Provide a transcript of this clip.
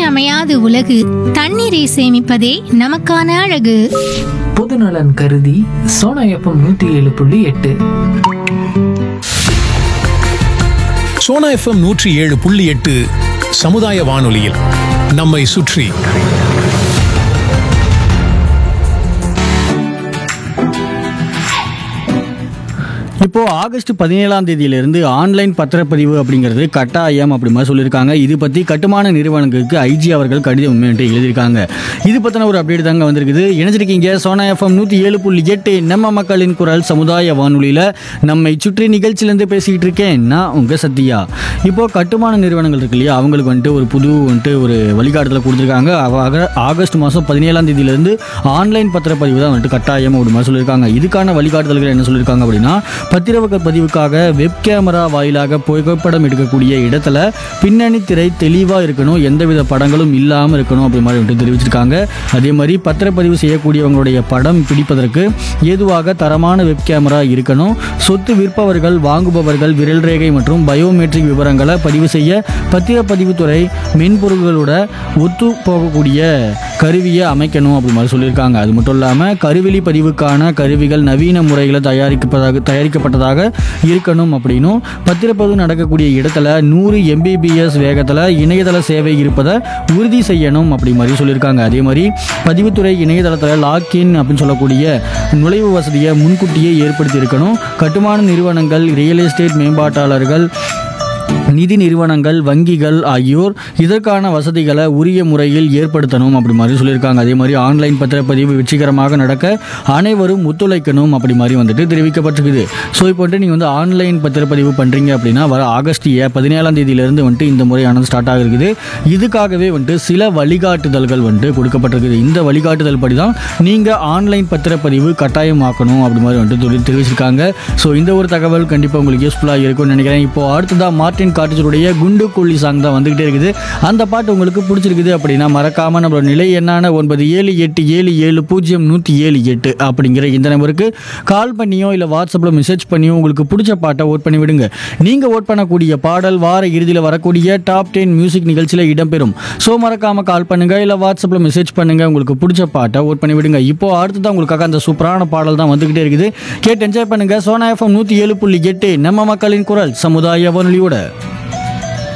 இன்றியமையாத உலகு தண்ணீரை சேமிப்பதே நமக்கான அழகு பொதுநலன் கருதி சோனா எஃப்எம் நூத்தி ஏழு புள்ளி எட்டு சோனா எஃப்எம் நூற்றி ஏழு புள்ளி எட்டு சமுதாய வானொலியில் நம்மை சுற்றி இப்போ ஆகஸ்ட் பதினேழாம் தேதியிலிருந்து ஆன்லைன் பத்திரப்பதிவு அப்படிங்கிறது கட்டாயம் அப்படி மாதிரி சொல்லியிருக்காங்க இது பற்றி கட்டுமான நிறுவனங்களுக்கு ஐஜி அவர்கள் கடிதம் என்று எழுதியிருக்காங்க இது பற்றின ஒரு அப்டேட் தாங்க வந்திருக்குது இணைஞ்சிருக்கீங்க சோனா எஃப்எம் நூற்றி ஏழு புள்ளி எட்டு நம்ம மக்களின் குரல் சமுதாய வானொலியில் நம்மை சுற்றி நிகழ்ச்சியிலேருந்து பேசிக்கிட்டு இருக்கேன் நான் உங்கள் சத்யா இப்போ கட்டுமான நிறுவனங்கள் இருக்கு இல்லையா அவங்களுக்கு வந்துட்டு ஒரு புது வந்துட்டு ஒரு வழிகாட்டுதலை கொடுத்துருக்காங்க அவ- ஆகஸ்ட் மாதம் பதினேழாம் தேதியிலிருந்து ஆன்லைன் பத்திரப்பதிவு தான் வந்துட்டு கட்டாயம் அப்படி மாதிரி சொல்லியிருக்காங்க இதுக்கான வழிகாட்டுதல்கள் என்ன சொல்லியிருக்காங்க அப்படின்னா பத்திரப்பதிவு பதிவுக்காக வெப் கேமரா வாயிலாக புகைப்படம் எடுக்கக்கூடிய இடத்துல பின்னணி திரை தெளிவாக இருக்கணும் எந்தவித படங்களும் இல்லாமல் இருக்கணும் அப்படி மாதிரி வந்துட்டு தெரிவிச்சிருக்காங்க அதே மாதிரி பத்திரப்பதிவு செய்யக்கூடியவங்களுடைய படம் பிடிப்பதற்கு ஏதுவாக தரமான வெப் கேமரா இருக்கணும் சொத்து விற்பவர்கள் வாங்குபவர்கள் விரல் ரேகை மற்றும் பயோமெட்ரிக் விவரங்களை பதிவு செய்ய பத்திரப்பதிவுத்துறை மென்பொருள்களோட ஒத்து போகக்கூடிய கருவியை அமைக்கணும் அப்படி மாதிரி சொல்லியிருக்காங்க அது மட்டும் இல்லாமல் கருவிழி பதிவுக்கான கருவிகள் நவீன முறைகளை தயாரிக்கப்பதாக தயாரிக்கப்பட்டதாக இருக்கணும் அப்படின்னும் பத்திரப்பதிவு நடக்கக்கூடிய இடத்துல நூறு எம்பிபிஎஸ் வேகத்தில் இணையதள சேவை இருப்பதை உறுதி செய்யணும் அப்படி மாதிரி சொல்லியிருக்காங்க அதே மாதிரி பதிவுத்துறை இணையதளத்தில் லாக்இன் அப்படின்னு சொல்லக்கூடிய நுழைவு வசதியை முன்கூட்டியே ஏற்படுத்தி இருக்கணும் கட்டுமான நிறுவனங்கள் ரியல் எஸ்டேட் மேம்பாட்டாளர்கள் நிதி நிறுவனங்கள் வங்கிகள் ஆகியோர் இதற்கான வசதிகளை உரிய முறையில் ஏற்படுத்தணும் அப்படி மாதிரி சொல்லியிருக்காங்க அதே மாதிரி ஆன்லைன் பத்திரப்பதிவு வெற்றிகரமாக நடக்க அனைவரும் ஒத்துழைக்கணும் அப்படி மாதிரி வந்துட்டு தெரிவிக்கப்பட்டிருக்குது ஸோ இப்போ வந்துட்டு நீங்கள் வந்து ஆன்லைன் பத்திரப்பதிவு பண்ணுறீங்க அப்படின்னா வர ஆகஸ்ட் ஏ பதினேழாம் தேதியிலிருந்து வந்துட்டு இந்த முறையானது ஸ்டார்ட் ஆகிருக்குது இதுக்காகவே வந்துட்டு சில வழிகாட்டுதல்கள் வந்துட்டு கொடுக்கப்பட்டிருக்குது இந்த வழிகாட்டுதல் படி தான் நீங்கள் ஆன்லைன் பத்திரப்பதிவு கட்டாயமாக்கணும் அப்படி மாதிரி வந்துட்டு சொல்லி தெரிவிச்சிருக்காங்க ஸோ இந்த ஒரு தகவல் கண்டிப்பாக உங்களுக்கு யூஸ்ஃபுல்லாக இருக்கும்னு நினைக்கிறேன் இப்போ அடுத்ததாக மார்டின் காட்டுச்சருடைய குண்டு கோழி சாங் தான் வந்துகிட்டே இருக்குது அந்த பாட்டு உங்களுக்கு பிடிச்சிருக்குது அப்படின்னா மறக்காம நம்மளோட நிலை என்னான ஒன்பது ஏழு எட்டு ஏழு ஏழு பூஜ்ஜியம் நூற்றி ஏழு எட்டு அப்படிங்கிற இந்த நம்பருக்கு கால் பண்ணியோ இல்லை வாட்ஸ்அப்பில் மெசேஜ் பண்ணியோ உங்களுக்கு பிடிச்ச பாட்டை ஓட் பண்ணி விடுங்க நீங்கள் ஓட் பண்ணக்கூடிய பாடல் வார இறுதியில் வரக்கூடிய டாப் டென் மியூசிக் நிகழ்ச்சியில் இடம்பெறும் ஸோ மறக்காம கால் பண்ணுங்க இல்லை வாட்ஸ்அப்பில் மெசேஜ் பண்ணுங்க உங்களுக்கு பிடிச்ச பாட்டை ஓட் பண்ணி விடுங்க இப்போ அடுத்ததான் உங்களுக்காக அந்த சூப்பரான பாடல் தான் வந்துகிட்டே இருக்குது கேட்டு என்ஜாய் பண்ணுங்க சோனா எஃப்எம் நூற்றி ஏழு புள்ளி எட்டு நம்ம மக்களின் குரல் சமுதாய வானொலியோட